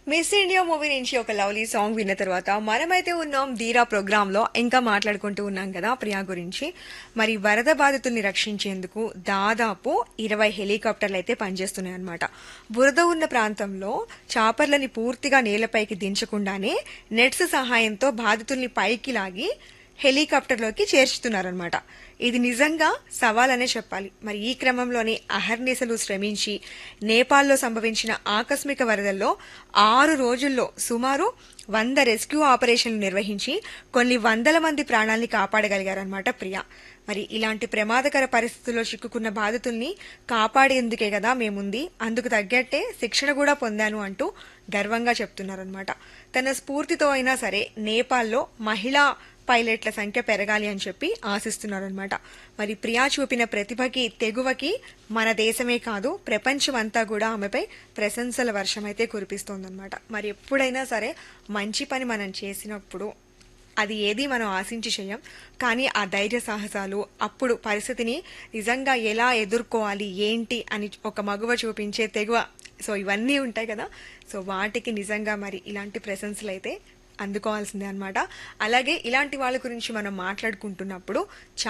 miss India movie నుంచి ఒక lovely song విన్న తర్వాత మనమైతే ఉన్నాం ధీరా ప్రోగ్రామ్ లో ఇంకా మాట్లాడుకుంటూ ఉన్నాం కదా ప్రియా గురించి మరి వరద బాధితుల్ని రక్షించేందుకు దాదాపు ఇరవై హెలికాప్టర్లు అయితే పనిచేస్తున్నాయి అన్నమాట బురద ఉన్న ప్రాంతంలో చాపర్లని పూర్తిగా నేలపైకి దించకుండానే నెట్స్ సహాయంతో బాధితుల్ని పైకి లాగి హెలికాప్టర్లోకి చేర్చుతున్నారనమాట ఇది నిజంగా సవాలనే చెప్పాలి మరి ఈ క్రమంలోనే అహర్నిశలు శ్రమించి నేపాల్లో సంభవించిన ఆకస్మిక వరదల్లో ఆరు రోజుల్లో సుమారు వంద రెస్క్యూ ఆపరేషన్లు నిర్వహించి కొన్ని వందల మంది ప్రాణాల్ని కాపాడగలిగారనమాట ప్రియా మరి ఇలాంటి ప్రమాదకర పరిస్థితుల్లో చిక్కుకున్న బాధితుల్ని కాపాడేందుకే కదా మేముంది అందుకు తగ్గట్టే శిక్షణ కూడా పొందాను అంటూ గర్వంగా చెప్తున్నారనమాట తన స్ఫూర్తితో అయినా సరే నేపాల్లో మహిళా పైలట్ల సంఖ్య పెరగాలి అని చెప్పి ఆశిస్తున్నారనమాట మరి ప్రియా చూపిన ప్రతిభకి తెగువకి మన దేశమే కాదు ప్రపంచం అంతా కూడా ఆమెపై ప్రశంసల వర్షం అయితే కురిపిస్తోందనమాట మరి ఎప్పుడైనా సరే మంచి పని మనం చేసినప్పుడు అది ఏది మనం ఆశించి చేయం కానీ ఆ ధైర్య సాహసాలు అప్పుడు పరిస్థితిని నిజంగా ఎలా ఎదుర్కోవాలి ఏంటి అని ఒక మగువ చూపించే తెగువ సో ఇవన్నీ ఉంటాయి కదా సో వాటికి నిజంగా మరి ఇలాంటి ప్రశంసలు అయితే అందుకోవాల్సిందే అనమాట అలాగే ఇలాంటి వాళ్ళ గురించి మనం మాట్లాడుకుంటున్నప్పుడు